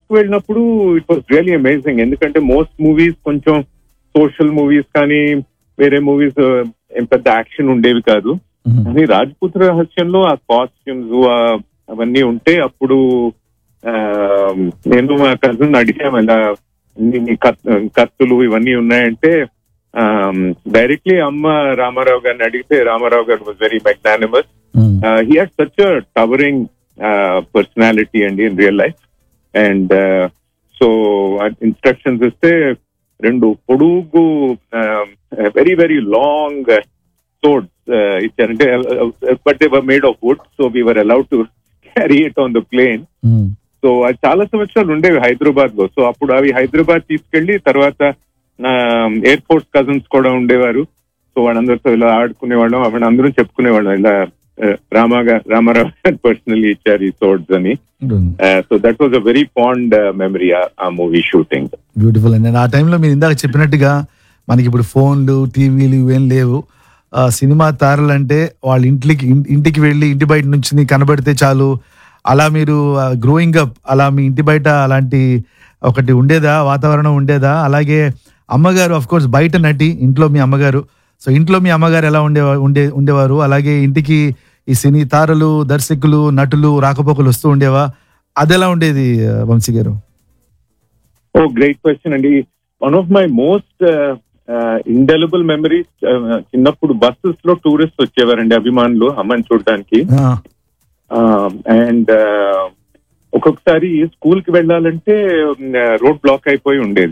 కి వెళ్ళినప్పుడు it was really amazing ఎందుకంటే మోస్ట్ మూవీస్ కొంచెం సోషల్ మూవీస్ కానీ వేరే మూవీస్ ఏం పెద్ద యాక్షన్ ఉండేవి కాదు మ్మ్. కానీ రాజపుత్ర రహస్యంలో ఆ కాస్ట్యూమ్స్ అవన్నీ ఉంటే అప్పుడు ఆ, నేను మా కజిన్ అడిగాము ఇలా ఇన్ని- ఇన్ని కత్- కత్తులు ఇవన్నీ ఉన్నాయంటే డైరెక్ట్లీ అమ్మ రామారావు గారిని అడిగితే Ramarao garu was very magnanimous hmm. He had such towering personality అండి in real life and so instructions ఇస్తే రెండు పొడుగు వెరీ వెరీ లాంగ్ సోడ్స్ ఇచ్చారంటే but they were made of wood so we were allowed to carry it on the plane hmm. So అది చాలా సంవత్సరాలు ఉండేవి హైదరాబాద్ లో సో అప్పుడు అవి హైదరాబాద్ తీసుకెళ్లి తర్వాత ఎయిర్ ఫోర్స్ కజిన్స్ కూడా ఉండేవారు సో వాళ్ళందరితో ఇలా ఆడుకునేవాళ్ళం అవి అందరం చెప్పుకునేవాళ్ళం ఇలా ఆ, రామా గా- రామారావు గారు పర్సనల్లీ ఇచ్చారు ఈ సోడ్స్ అని so that was a very fond memory ఆ మూవీ షూటింగ్ బ్యూటిఫుల్ అండి ఆ టైంలో మీరు ఇందాక చెప్పినట్టుగా మనకి ఇప్పుడు ఫోన్లు టీవీలు ఇవేం లేవు ఆ, సినిమా తారలు అంటే వాళ్ళ ఇంటికి ఇంటికి వెళ్ళి ఇంటి బయట నుంచి కనబడితే చాలు అలా మీరు గ్రోయింగ్ అప్ అలా మీ ఇంటి బయట అలాంటి ఒకటి ఉండేదా వాతావరణం ఉండేదా అలాగే అమ్మగారు అఫ్ కోర్స్ బయట నటి ఇంట్లో మీ అమ్మగారు సో ఇంట్లో మీ అమ్మగారు ఎలా ఉండే ఉండే ఉండేవారు అలాగే ఇంటికి ఈ సినీ తారలు దర్శకులు నటులు రాకపోకలు వస్తూ ఉండేవా అది ఎలా ఉండేది ఆ, Vamsi garu oh great question అండి one of my most indelible memories చిన్నప్పుడు బస్సెస్ లో టూరిస్ట్ వచ్చేవారండి అభిమానులు అమ్మని చూడడానికి ఆ, అండ్ ఒక్కొక్కసారి స్కూల్ కి వెళ్ళాలంటే రోడ్ బ్లాక్ అయిపోయి ఉండేది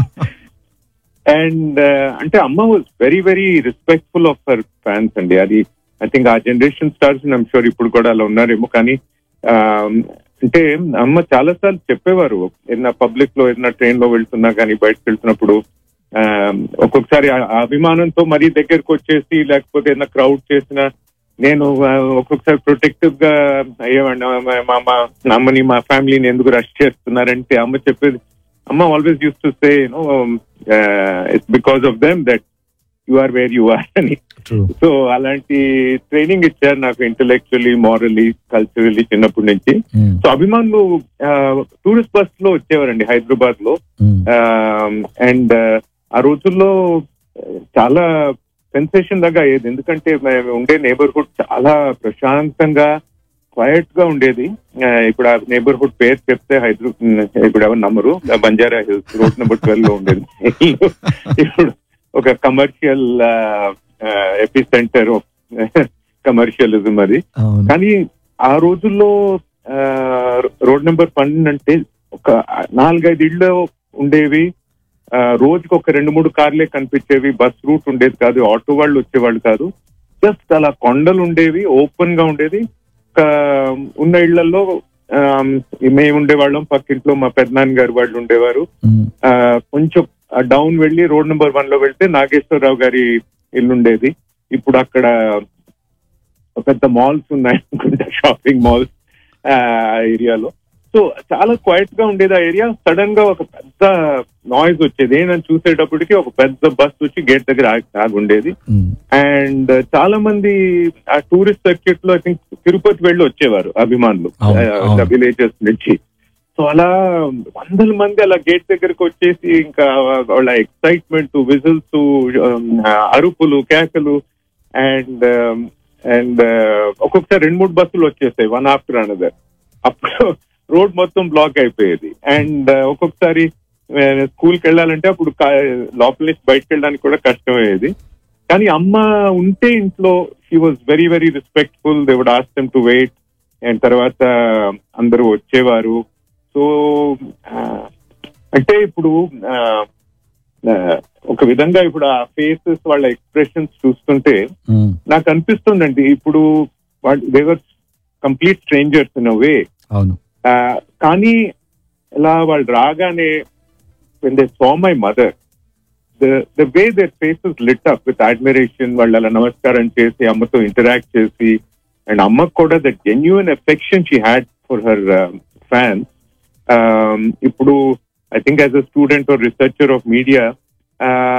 అండ్ అంటే అమ్మ was very very respectful of her fans అండి అది ఐ థింక్ ఆ జనరేషన్ స్టార్స్ ఐమ్ షూర్ ఇప్పుడు కూడా అలా ఉన్నారేమో కానీ ఆ, అంటే అమ్మ చాలా సార్లు చెప్పేవారు ఏదైనా పబ్లిక్ లో ఏదైనా ట్రైన్ లో వెళ్తున్నా కానీ బయటకు వెళ్తున్నప్పుడు ఆ, ఒక్కొక్కసారి ఆ ఆ అభిమానంతో మరీ దగ్గరకు వచ్చేసి లేకపోతే ఏదైనా క్రౌడ్ చేసినా నేను ఆ, ఒక్కొక్కసారి ప్రొటెక్టివ్ గా అయ్యేవాడిని మా- మా మా అమ్మని మా ఫ్యామిలీని ఎందుకు రష్ చేస్తున్నారంటే అమ్మ చెప్పేది అమ్మ always use to say no it's because of them that you are where you are అని true. సో అలాంటి ట్రైనింగ్ ఇచ్చారు నాకు ఇంటలెక్చువల్లీ మారల్లీ కల్చరల్లీ చిన్నప్పటి నుంచి Mm, సో అభిమానులు టూరిస్ట్ బస్ లో వచ్చేవారండి హైదరాబాద్ లో mm, అండ్ ఆ రోజుల్లో ఆ, చాలా సెన్సేషన్ లాగా అయ్యేది ఎందుకంటే మేము ఉండే నేబర్హుడ్ చాలా ప్రశాంతంగా క్వైట్ గా ఉండేది ఆ, ఇప్పుడు ఆ నేబర్హుడ్ పేరు చెప్తే హైదరాబాద్ ఇప్పుడు ఎవరు నమ్మరు ఆ Banjara Hills road number twelve లో ఉండేది ఇప్పుడు ఒక కమర్షియల్ ఎపి సెంటర్ కమర్షియలిజం అది అవును కానీ ఆ రోజుల్లో ఆ, రోడ్ నెంబర్ పన్నెండు అంటే ఒక నాలుగైదు ఇళ్ళు ఉండేవి ఆ, రోజుకి ఒక రెండు మూడు కార్లే కనిపించేవి బస్ రూట్ ఉండేది కాదు ఆటో వాళ్ళు వచ్చేవాళ్ళు కాదు జస్ట్ అలా కొండలు ఉండేవి ఓపెన్ గా ఉండేది ఒక ఉన్న ఇళ్లలో మేము ఉండేవాళ్ళం పక్కింట్లో మా పెద్దనాన్న గారు వాళ్ళు ఉండేవారు Mm, ఆ, కొంచెం డౌన్ వెళ్ళి రోడ్ నెంబర్ వన్ లో వెళ్తే నాగేశ్వరరావు గారి ఇల్లు ఉండేది ఇప్పుడు అక్కడ ఒక పెద్ద మాల్స్ ఉన్నాయి అనుకుంటా షాపింగ్ మాల్స్ ఆ ఏరియాలో సో చాలా క్వైట్ గా ఉండేది ఆ ఏరియా సడన్ గా ఒక పెద్ద నాయిస్ వచ్చేది నేను చూసేటప్పటికి ఒక పెద్ద బస్ వచ్చి గేట్ దగ్గర ఆగి- ఆగి ఉండేది mm, అండ్ చాలా మంది ఆ టూరిస్ట్ సర్క్యూట్ లో ఐ థింక్ తిరుపతి వెళ్ళి వచ్చేవారు అభిమానులు అవును, అవును. విలేజెస్ నుంచి సో అలా వందల మంది అలా గేట్ దగ్గరకు వచ్చేసి ఇంకా వాళ్ళ ఎక్సైట్మెంట్ విజిల్స్ అరుపులు కేకలు అండ్ అండ్ ఒక్కొక్కసారి రెండు మూడు బస్సులు వచ్చేసాయి వన్ ఆఫ్టర్ అనదర్ అప్పుడు రోడ్ మొత్తం బ్లాక్ అయిపోయేది అండ్ ఒక్కొక్కసారి స్కూల్కి వెళ్ళాలంటే అప్పుడు కా- లోపల నుంచి బయటకు వెళ్ళడానికి కూడా కష్టమయ్యేది కానీ అమ్మ ఉంటే ఇంట్లో she was very very respectful they would as to wait and తర్వాత అందరూ వచ్చేవారు సో అంటే ఇప్పుడు ఆ, ఆ, ఒక విధంగా ఇప్పుడు ఆ ఫేసెస్ వాళ్ళ ఎక్స్ప్రెషన్స్ చూస్తుంటే mm, నాకు అనిపిస్తుందండి ఇప్పుడు వాళ్ళు they were complete strangers in way అవును కానీ ఇలా వాళ్ళు రాగానే when they saw my mother the the way their faces lit up with admiration వాళ్ళు అలా నమస్కారం చేసి అమ్మతో ఇంటరాక్ట్ చేసి అండ్ అమ్మకు కూడా the genuine affection she had for her fans ఇప్పుడు I think as a student or researcher of media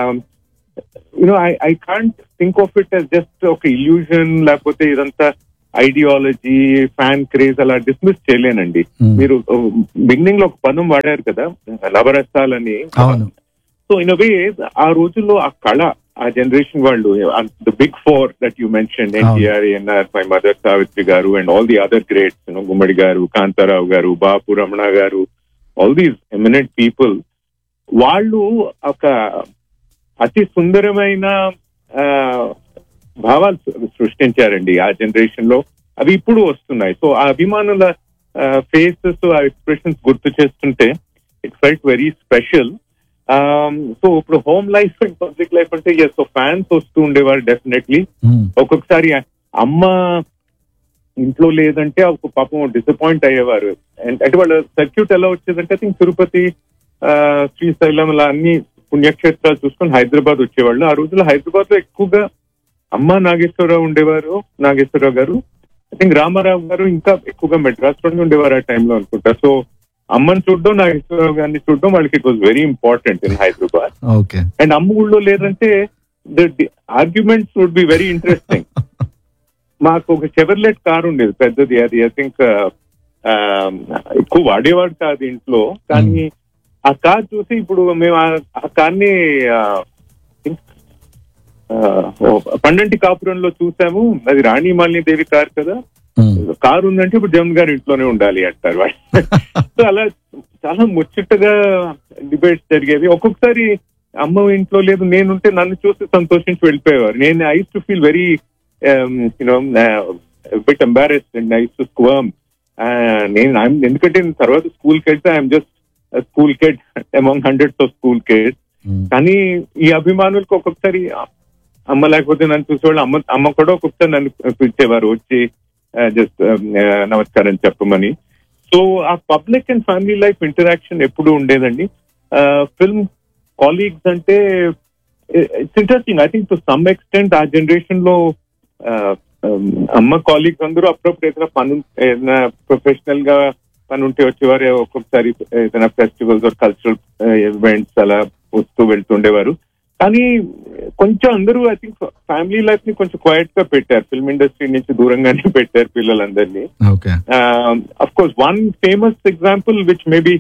you know I I can't think of it as just ఒక ఇల్యూజన్ లేకపోతే ఇదంతా ఐడియాలజీ ఫ్యాన్ క్రేజ్ అలా dismiss చేయలేనండి Hmm. మీరు beginning లో ఒక పదం వాడారు కదా నవరసాలని అవును సో ఇన్ వే ఆ రోజుల్లో ఆ కళ ఆ జనరేషన్ వాళ్ళు the big four that you mention NTR ANR my mother Savitri garu and all the other greats Gummadi garu Kantarao గారు బాపు రమణ గారు ఆల్ దీస్ ఎమినెంట్ పీపుల్ వాళ్ళు ఒక అతి సుందరమైన ఆ, భావాలు సృ- సృష్టించారండి ఆ జనరేషన్ లో అవి ఇప్పుడు వస్తున్నాయి సో ఆ అభిమానుల ఫేసెస్ ఆ ఎక్స్ప్రెషన్స్ గుర్తు చేస్తుంటే it felt very special so ఇప్పుడు home life and public life అంటే ఎస్ సో ఫ్యాన్స్ వస్తూ ఉండేవారు డెఫినెట్లీ ఉమ్, ఒక్కొక్కసారి అమ్మ ఇంట్లో లేదంటే ఒక పాపం డిసప్పాయింట్ అయ్యేవారు And అంటే వాళ్ళ సర్క్యూట్ ఎలా వచ్చేదంటే ఐ థింక్ తిరుపతి ఆ, శ్రీశైలం ఇలా అన్ని పుణ్యక్షేత్రాలు చూసుకొని హైదరాబాద్ వచ్చేవాళ్ళు ఆ రోజుల్లో హైదరాబాద్ లో ఎక్కువగా అమ్మ నాగేశ్వరరావు ఉండేవారు నాగేశ్వరరావు గారు ఐ థింక్ రామారావు గారు ఇంకా ఎక్కువగా మెడ్రాస్ లోనే ఉండేవారు ఆ టైంలో అనుకుంటా సో అమ్మని చూడడం నాగేశ్వరరావు గారిని చూడడం వాళ్ళకి it was very important in Hyderabad okay and అమ్మ ఊళ్ళో లేదంటే the arguments would be very interesting మాకు ఒక చెవర్లెట్ కార్ ఉండేది పెద్దది అది ఐ థింక్ ఎక్కువ వాడేవాడు కాదు ఇంట్లో కానీ ఆ కార్ చూసి ఇప్పుడు మేము ఆ- ఆ కార్ని ఆ, think, ఆ, ఓ, పండంటి కాపురంలో చూసాము అది రాణి మాలిని దేవి కార్ కదా ఉమ్, కారు ఉందంటే ఇప్పుడు జగన్ గారు ఇంట్లోనే ఉండాలి అంటారు వాళ్ళు సో అలా చాలా ముచ్చటగా డిబేట్స్ జరిగేవి ఒక్కొక్కసారి అమ్మ ఇంట్లో లేదు నేనుంటే నన్ను చూసి సంతోషించి వెళ్ళిపోయేవారు నేను I too feel very you know bit embarrass and I too squirm నేను I'm- ఎందుకంటే నేను తర్వాత స్కూల్ కి వెళ్తే I'm just school kid among hundreds of school kid um, కానీ ఈ అభిమానులకు ఒక్కొక్కసారి అమ్మ లేకపోతే నన్ను చూసేవాళ్ళు అమ్మ అమ్మ కూడా ఒక్కొక్కసారి నన్ను పిలిచేవారు వచ్చి జస్ట్ నమస్కారం చెప్పమని సో ఆ public and family life interaction ఎప్పుడు ఉండేదండి ఫిల్మ్ కాలీగ్స్ అంటే it's interesting I think to some extent ఆ జనరేషన్ లో uh, um, అమ్మ కాలీగ్స్ అందరూ అప్పుడప్పుడు ఏదైనా పని ఏదైనా ప్రొఫెషనల్ గా పని ఉంటే వచ్చేవారు ఒక్కొక్కసారి ఏదైనా ఫెస్టివల్స్ కల్చరల్ ఈవెంట్స్ అలా వస్తూ వెళ్తుండేవారు కానీ కొంచెం అందరూ ఐ థింక్ ఫ్యామిలీ లైఫ్ ని కొంచెం క్వైట్ గా పెట్టారు ఫిల్మ్ ఇండస్ట్రీ నుంచి దూరంగానే పెట్టారు పిల్లలందరినీ okay of course one famous example which maybe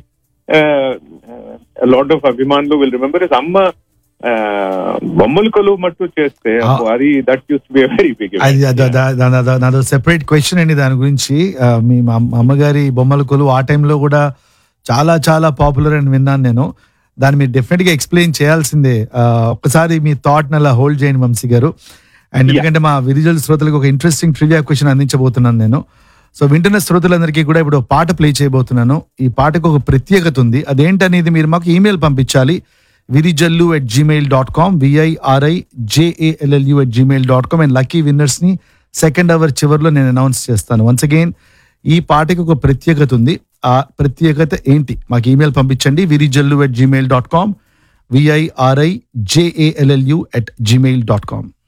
lot of అభిమానులు విల్ రిమెంబర్ ఇస్ అమ్మ uh, బొమ్మల కొలువు మట్టు చేస్తే Ah. అది that use be very big అది అది- అది- అది- అది- నాదో సెపరేట్ క్వశ్చన్ అండి దాని గురించి ఆ, మీ మా అమ్మ- అమ్మగారి బొమ్మల కొలు ఆ టైంలో కూడా చాలా చాలా పాపులర్ అని విన్నాను నేను దాన్ని మీరు డెఫినెట్ గా ఎక్స్ప్లెయిన్ చేయాల్సిందే ఆ, ఒక్కసారి మీ థాట్ అలా హోల్డ్ చేయండి వంశీ గారు అండ్ Yeah. ఎందుకంటే మా విరిజల్ శ్రోతలకు ఒక ఇంట్రెస్టింగ్ ట్రివియా క్వశ్చన్ అందించబోతున్నాను నేను సో వింటున్న శ్రోతలందరికీ కూడా ఇప్పుడు ఒక పాట ప్లే చేయబోతున్నాను ఈ పాటకు ఒక ప్రత్యేకత ఉంది అదేంటనేది మీరు మాకు ఈమెయిల్ పంపించాలి Virijallu at Gmail dot com V I R I J A L L U at Gmail dot com and lucky winners ని సెకండ్ అవర్ చివరిలో నేను అనౌన్స్ చేస్తాను వన్స్ అగైన్ ఈ పాటకి ఒక ప్రత్యేకత ఉంది ఆ ప్రత్యేకత ఏంటి మాకు ఈమెయిల్ పంపించండి Virijallu at Gmail dot com V I R I J A L L U at Gmail dot com